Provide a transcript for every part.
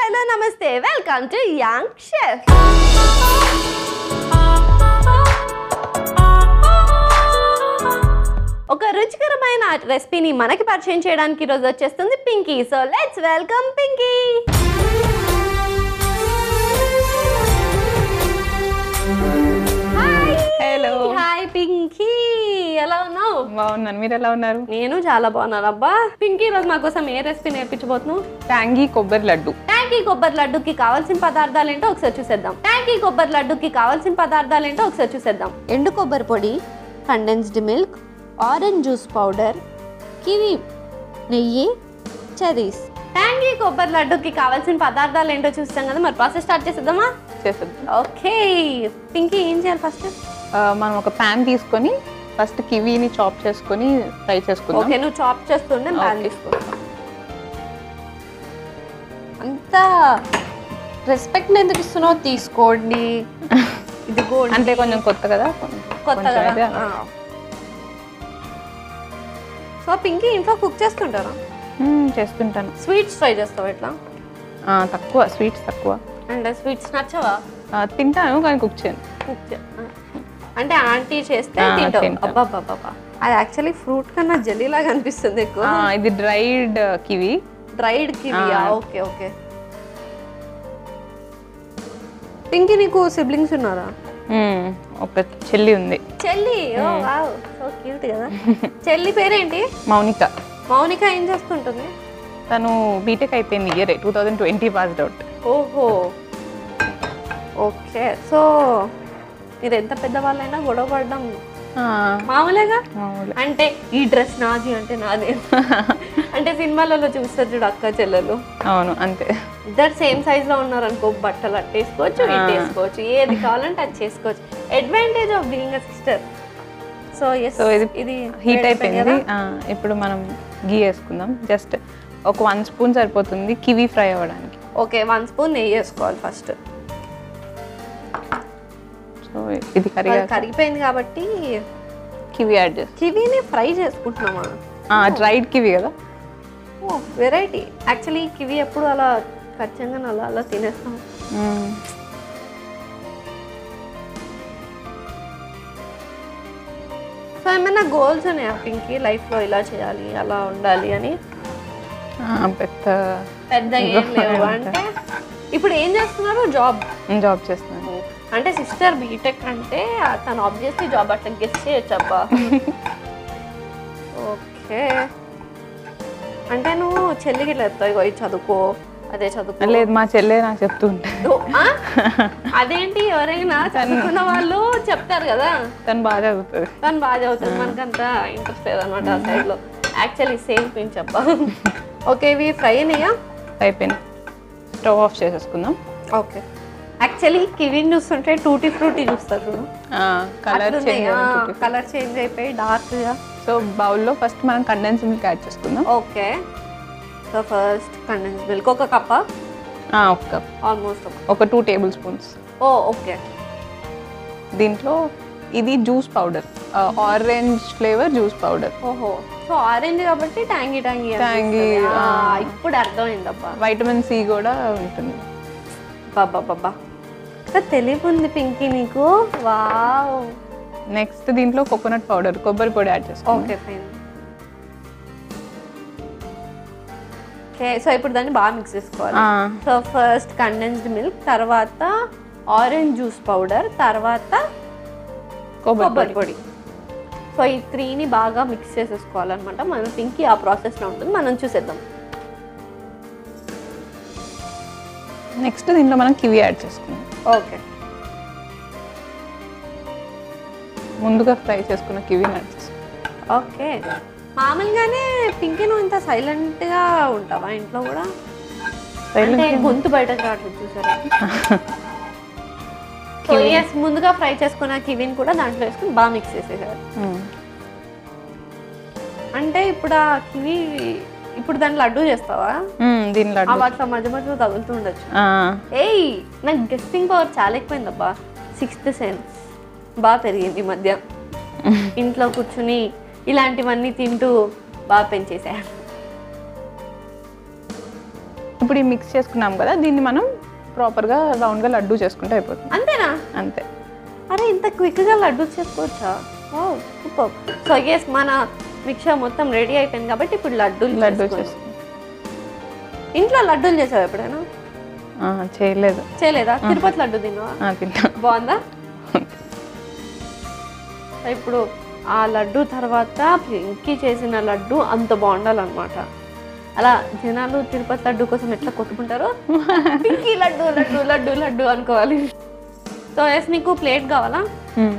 Hello నమస్తే welcome to young chef ఒక రుచికరమైన రెసిపీని మనకి పరిచయం చేయడానికి ఈరోజు వచ్చేస్తుంది Pinky so let's welcome Pinky hello hi Pinky ఎలా ఉన్నావు బాగున్నాను మీరు ఎలా ఉన్నారు నేను చాలా బాగున్నాను అబ్బా పింకీ ఈరోజు మా కోసం ఏ రెసిపీ నేర్పించబోతున్నావు ట్యాంగీ కొబ్బరి లడ్డు ట్యాంకీ కొబ్బరి లడ్డుకి కావాల్సిన పదార్థాలు ఏంటో ఒకసారి చూసేద్దాం ట్యాంకీ కొబ్బరి లడ్డుకి కావాల్సిన పదార్థాలు ఏంటో ఒకసారి చూసేద్దాం ఎండు కొబ్బరి పొడి condensed milk orange juice powder kiwi నెయ్యి చెరీస్ ట్యాంకీ కొబ్బరి లడ్డుకి కావాల్సిన పదార్థాలు ఏంటో చూస్తాం కదా మరి ప్రాసెస్ స్టార్ట్ చేసేద్దామా చేసేద్దాం ఓకే పింకీ ఏం చేయాలి ఫస్ట్ ఆ, మనం ఒక ప్యాన్ తీసుకొని ఫస్ట్ కివీని చాప్ చేసుకొని ఫ్రై చేసుకుందాం ఓకే నువ్వు చాప్ చేస్తుండే ప్యాన్ Okay. తీసుకో అంత రెస్పెక్ట్ ఎందుకు ఇస్తున్నావు తీసుకోండి ఇది గోల్డ్ అంటే కొంచెం కొత్త కదా కొంచెం- కొత్త కొంచెం కదా అయితే అలా. సో పింకీ ఇంట్లో కుక్ చేస్తుంటారా మ్మ్, చేస్తుంటాను స్వీట్స్ ట్రై చేస్తావు ఎట్లా ఆ, తక్కువ స్వీట్స్ తక్కువ అండ్ స్వీట్స్ నచ్చవా ఆ, తింటాను కానీ కుక్ చేయను కుక్ అంటే ఆంటీ చేస్తే ఆ, తింటావు తింటా. అబ్బా బాబా అది యాక్చువల్లీ ఫ్రూట్ కన్నా జెల్లీ లాగా అనిపిస్తుంది ఎక్కువ ఆ, ఇది డ్రైడ్ కివి డ్రైడ్ కివియా ఆ. ఓకే ఓకే పింకీ నీకు సిబ్లింగ్స్ ఉన్నారా మ్మ్, ఒక చెల్లి ఉంది చెల్లి ఓ వావ్ సో క్యూట్ కదా చెల్లి పేరేంటి మౌనిక మౌనిక ఏం చేస్తుంటుంది తను బీటెక్ అయిపోయింది year two thousand twenty passed out ఓహో ఓకే సో మీరు ఎంత పెద్దవాళ్ళైనా గొడవ పడడం మామూలేగా మామూలు అంటే ఈ డ్రెస్ నాది అంటే నాది అంటే సినిమాలలో చూస్తారు చూడు అక్క చెల్లెలు అవును అంతే ఇద్దరు సేమ్ సైజ్ లో ఉన్నారు అనుకో బట్టలు అట్టేసుకోవచ్చు ఇటు వేసుకోవచ్చు ఏది కావాలంటే అది చేసుకోవచ్చు advantage of being a sister so yes So, ఇది ఇది హీట్ అయిపోయింది ఆ, ఇప్పుడు మనం గీ వేసుకుందాం జస్ట్ ఒక వన్ స్పూన్ సరిపోతుంది కివీ ఫ్రై అవ్వడానికి ఓకే వన్ స్పూన్ నెయ్యి వేసుకోవాలి ఫస్ట్ సో ఇది కరిగా కరిగిపోయింది కాబట్టి కివీ యాడ్ చేస్తాం కివీని ఫ్రై చేసుకుంటున్నామా డ్రైడ్ కివీ కదా ఓ వెరైటీ యాక్చువల్లీ కివి ఎప్పుడు అలా ఖచ్చితంగా అలా అలా తినేస్తాం మ్మ్. సో ఏమైనా గోల్స్ ఉన్నాయా పింకి లైఫ్లో ఇలా చేయాలి అలా ఉండాలి అని ఆ, పెద్ద పెద్ద ఏం లేవు అంటే ఇప్పుడు ఏం చేస్తున్నారు జాబ్ జాబ్ చేస్తున్నాను అంటే సిస్టర్ బీటెక్ అంటే తను ఆబ్వియస్లీ జాబ్ అట్లా గెస్ట్ చేయొచ్చు అబ్బా ఓకే అంటే నువ్వు చెల్లికి ఇట్లా చెప్తావు ఇగో ఇది చదువుకో అదే చదువుకో లేదు మా చెల్లె నాకు చెప్తూ ఉంటుంది ఓ, ఆ? అదేంటి ఎవరైనా చదువుకున్న వాళ్ళు చెప్తారు కదా తను బాగా చదువుతుంది తను బాగా చదువుతుంది మనకంత ఇంట్రెస్ట్ లేదనమాట ఆ సైడ్లో యాక్చువల్లీ సేమ్ పించ్ అబ్బా ఓకే ఇవి ఫ్రై అయినాయా అయిపోయింది స్టవ్ ఆఫ్ చేసేసుకుందాం ఓకే యాక్చువల్లీ కివిన్ చూస్తుంటే టూటీ ఫ్రూటీ చూస్తారు చూడు కలర్ చేంజ్ కలర్ చేంజ్ అయిపోయి డార్క్గా సో బౌల్లో ఫస్ట్ మనం కండెన్స్ మిల్క్ యాడ్ చేసుకుందాం okay so first condense milk ఒక కప్ప ఆ, ఒక కప్ ఆల్మోస్ట్ ఒక ఒక టూ టేబుల్ స్పూన్స్ ఓ ఓకే దీంట్లో ఇది juice powder orange flavour juice powder ఓహో సో ఆరెంజ్ కాబట్టి ట్యాంగీ ట్యాంగీ Tangy, ఆ. ఇప్పుడు అర్థమైందబ్బా వైటమిన్ సి కూడా ఉంటుంది బాబా బాబా తెలివి ఉంది పింకీ నీకు వావ్ నెక్స్ట్ దీంట్లో కోకోనట్ పౌడర్ కొబ్బరి పొడి యాడ్ చేసుకోండి ఓకే ఫైన్ ఓకే సో ఇప్పుడు దాన్ని బాగా మిక్స్ చేసుకోవాలి సో ఫస్ట్ కండెన్స్డ్ మిల్క్ తర్వాత ఆరెంజ్ జ్యూస్ పౌడర్ తర్వాత కొబ్బరి కొబ్బరి పొడి పొడి సో ఈ త్రీని బాగా మిక్స్ చేసేసుకోవాలన్నమాట మన పింకి ఆ ప్రాసెస్లో ఉంటుంది మనం చూసేద్దాం నెక్స్ట్ దీంట్లో మనం కివి యాడ్ చేసుకుందాం ఓకే ముందుగా ఫ్రై చేసుకున్న కివీని యాడ్ చేసుకుందాం ఓకే మామూలుగానే పింకీ నువ్వు ఇంత సైలెంట్గా ఉంటావా ఇంట్లో కూడా అంటే గొంతు బయటకు రావట్లేదు చూసారా సో ఎస్ ముందుగా ఫ్రై చేసుకున్న కివిని కూడా దాంట్లో వేసుకుని బాగా మిక్స్ చేసేసారు మ్మ్. అంటే ఇప్పుడు ఆ కివి ఇప్పుడు దాన్ని లడ్డు చేస్తావా మ్మ్, దీని ఆ లడ్డు వాటిలో మధ్య మధ్యలో తగులుతూ ఉండొచ్చు ఆ, ఏయ్ నాకు గెస్టింగ్ పవర్ చాలా ఎక్కువైందబ్బా సిక్స్త్ సెన్స్ బాగా పెరిగింది ఈ మధ్య ఇంట్లో కూర్చుని ఇలాంటివన్నీ తింటూ బాగా పెంచేసాను ఇప్పుడు ఈ మిక్స్ చేసుకున్నాం కదా దీన్ని మనం ప్రాపర్గా రౌండ్గా లడ్డు చేసుకుంటే అయిపోతుంది అంతేనా అంతే అరే ఇంత క్విక్గా లడ్డు చేసుకోవచ్చా ఓ సూపర్ సో ఎస్ మన మిక్చర్ మొత్తం రెడీ అయిపోయింది కాబట్టి ఇప్పుడు లడ్డూలు లడ్డు చేసుకుందాం. చేసుకుంటాం ఇంట్లో లడ్డూలు చేసావు ఎప్పుడైనా ఆ, చేయలేదు చేయలేదా తిరుపతి లడ్డు తిన్నావా ఆ, తిన్నా బాగుందా సో ఇప్పుడు ఆ లడ్డు తర్వాత పింకీ చేసిన లడ్డు అంత బాగుండాలన్నమాట అలా జనాలు తిరుపతి లడ్డు కోసం ఎట్లా కొట్టుకుంటారో పింకీ లడ్డు లడ్డు లడ్డు లడ్డు అనుకోవాలి సో ఎస్ నీకు ప్లేట్ కావాలా మ్మ్.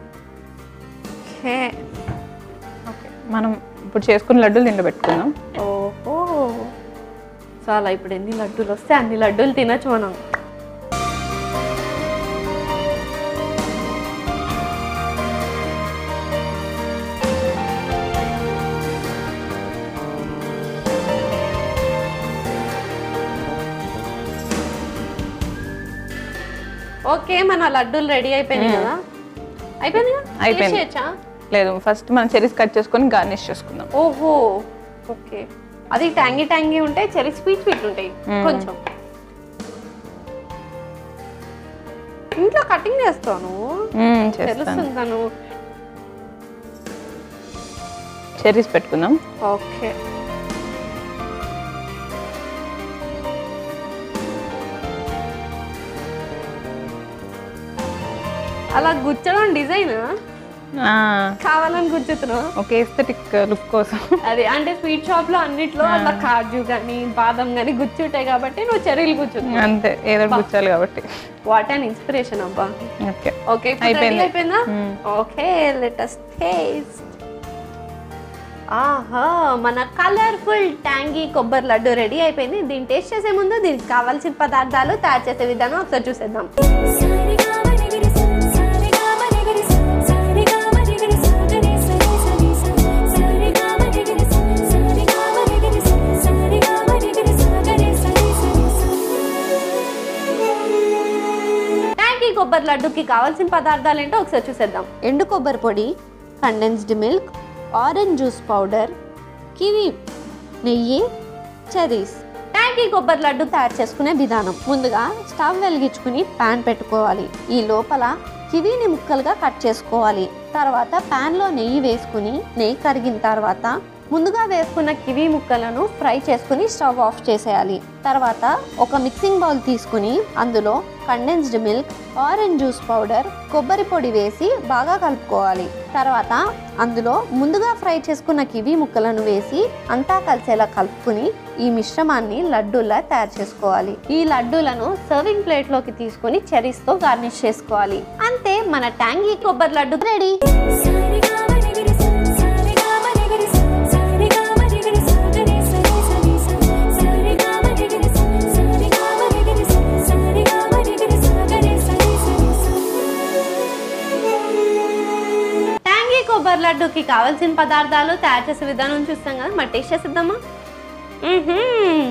హే ఓకే మనం ఇప్పుడు చేసుకున్న లడ్డూలు దీంట్లో పెట్టుకుందాం ఓహో సో అలా ఇప్పుడు ఎన్ని లడ్డూలు వస్తే అన్ని లడ్డూలు తినచ్చు మనం ఓకే మన లడ్డూలు రెడీ అయిపోయినాయి కదా అయిపోయింది అయిపోయింది. చేయొచ్చా లేదు ఫస్ట్ మనం చెరీస్ కట్ చేసుకొని గార్నిష్ చేసుకుందాం ఓహో ఓకే అది ట్యాంగీ ట్యాంగీ ఉంటాయి చెరి స్వీట్ స్వీట్ ఉంటాయి మ్మ్. కొంచెం ఇంట్లో కటింగ్ చేస్తాను మ్మ్, చేస్తాను తెలుస్తుంది తను చెరీస్ పెట్టుకుందాం ఓకే అలా గుచ్చడం డిజైన్ ఆ, కావాలని గుచ్చుతున్నావు ఒక ఎస్థెటిక్ లుక్ కోసం అది అంటే స్వీట్ షాప్ లో అన్నిట్లో అలా కాజు కానీ బాదం కానీ గుచ్చుంటాయి కాబట్టి నువ్వు చెరీలు గుచ్చుతున్నావు అంతే ఏదో ఒకటి గుచ్చాలి కాబట్టి వాట్ అండ్ ఇన్స్పిరేషన్ అబ్బా ఓకే ఓకే అయిపోయింది. అయిపోయిందా మ్మ్. ఓకే లెట్ అస్ టేస్ట్ ఆహా మన కలర్ఫుల్ ట్యాంగీ కొబ్బరి లడ్డు రెడీ అయిపోయింది దీన్ని టేస్ట్ చేసే ముందు దీనికి కావాల్సిన పదార్థాలు తయారు చేసే విధానం ఒకసారి చూసేద్దాం ట్యాంగీ కొబ్బరి లడ్డుకి కావాల్సిన పదార్థాలు ఏంటో ఒకసారి చూసేద్దాం ఎండు కొబ్బరి పొడి condensed milk orange juice powder kiwi నెయ్యి చెరీస్ ట్యాంకీ కొబ్బరి లడ్డు తయారు చేసుకునే విధానం ముందుగా స్టవ్ వెలిగించుకుని పాన్ పెట్టుకోవాలి ఈ లోపల కివీని ముక్కలుగా కట్ చేసుకోవాలి తర్వాత పాన్లో నెయ్యి వేసుకుని నెయ్యి కరిగిన తర్వాత ముందుగా వేసుకున్న కివీ ముక్కలను ఫ్రై చేసుకుని స్టవ్ ఆఫ్ చేసేయాలి తర్వాత ఒక మిక్సింగ్ బౌల్ తీసుకుని అందులో condensed milk orange juice powder కొబ్బరి పొడి వేసి బాగా కలుపుకోవాలి తర్వాత అందులో ముందుగా ఫ్రై చేసుకున్న కివీ ముక్కలను వేసి అంతా కలిసేలా కలుపుకుని ఈ మిశ్రమాన్ని లడ్డూలా తయారు చేసుకోవాలి ఈ లడ్డూలను సర్వింగ్ ప్లేట్ లోకి తీసుకుని చెరీస్ తో గార్నిష్ చేసుకోవాలి అంతే మన ట్యాంగీ కొబ్బరి లడ్డు రెడీ ట్యాంగీ కొబ్బరి లడ్డుకి కావాల్సిన పదార్థాలు తయారు చేసే విధానం చూస్తాం కదా మరి టేస్ట్ చేసిద్దామా మ్మ్హ్మ్.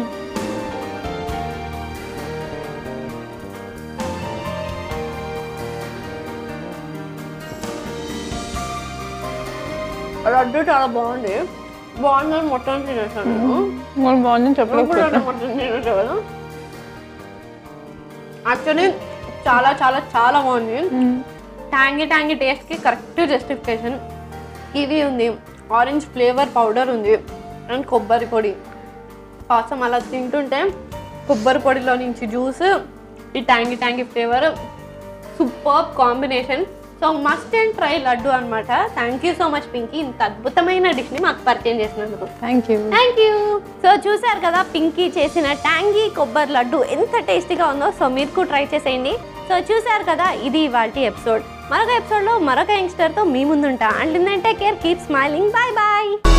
లడ్డు చాలా బాగుంది బాగుందని మొత్తం తినేసాను మూడు బాగుంది చెప్పలేదు మొత్తం తినేసాను యాక్చువల్లీ చాలా చాలా చాలా బాగుంది ట్యాంగీ ట్యాంగీ టేస్ట్కి కరెక్ట్ జస్టిఫికేషన్ ఇది ఉంది ఆరెంజ్ ఫ్లేవర్ పౌడర్ ఉంది అండ్ కొబ్బరి పొడి కోసం అలా తింటుంటే కొబ్బరి పొడిలో నుంచి జ్యూస్ ఈ tangy tangy flavour super combination so must and try laddu అనమాట thank you so much Pinky ఇంత అద్భుతమైన డిష్ని మాకు పరిచయం చేసినందుకు thank you thank you so చూసారు కదా పింకీ చేసిన ట్యాంగీ కొబ్బరి లడ్డు ఎంత టేస్టీగా ఉందో సో మీరు కూడా ట్రై చేసేయండి సో చూసారు కదా ఇది ఇవాళ ఎపిసోడ్ మరొక ఎపిసోడ్లో మరొక యంగ్స్టర్తో మీ ముందుంటా and take care keep smiling bye bye